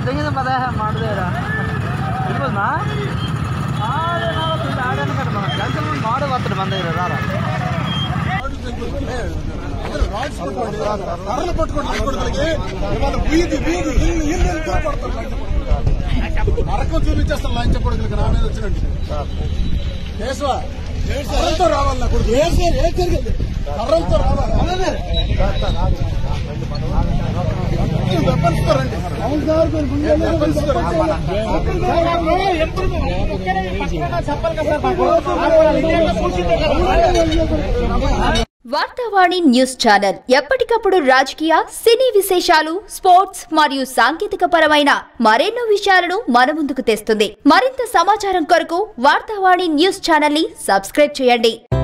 ತೆಂಗಿನ ಪದ ಮಾಡಿದೇರ ಇರ್ಬೋದಾ ಆಡೇ ನಾವು ಆಡೇನ ಕಟ್ ಮಾಡ ಕ್ಯಾನ್ಸಲ್ ಮಾಡಿ ಮಾಡಿ ಬರ್ತಾರೆ ಬಂದಿರ ರಾರ కర్రలు పట్టుకోండి లంచకొడుకులకి ఇవాళ వీధి వీధి ఇల్లు ఇల్లు ఇల్లు తిరగబడతారు లంచకొడుకులు నరకం చూపించేస్తారు లంచకొడుకులకి నా మీద వచ్చినట్టు కేశవ కర్రలతో రావాలి నా కొడుకు కర్రలతో రావాలి వెపన్స్ తో రండి వెపన్స్ తో వార్తావాణి న్యూస్ ఛానల్ ఎప్పటికప్పుడు రాజకీయ సినీ విశేషాలు స్పోర్ట్స్ మరియు సాంకేతిక పరమైన మరెన్నో విషయాలను మన ముందుకు తెస్తుంది మరింత సమాచారం కొరకు వార్తావాణి న్యూస్ ఛానల్ ని సబ్స్క్రైబ్ చేయండి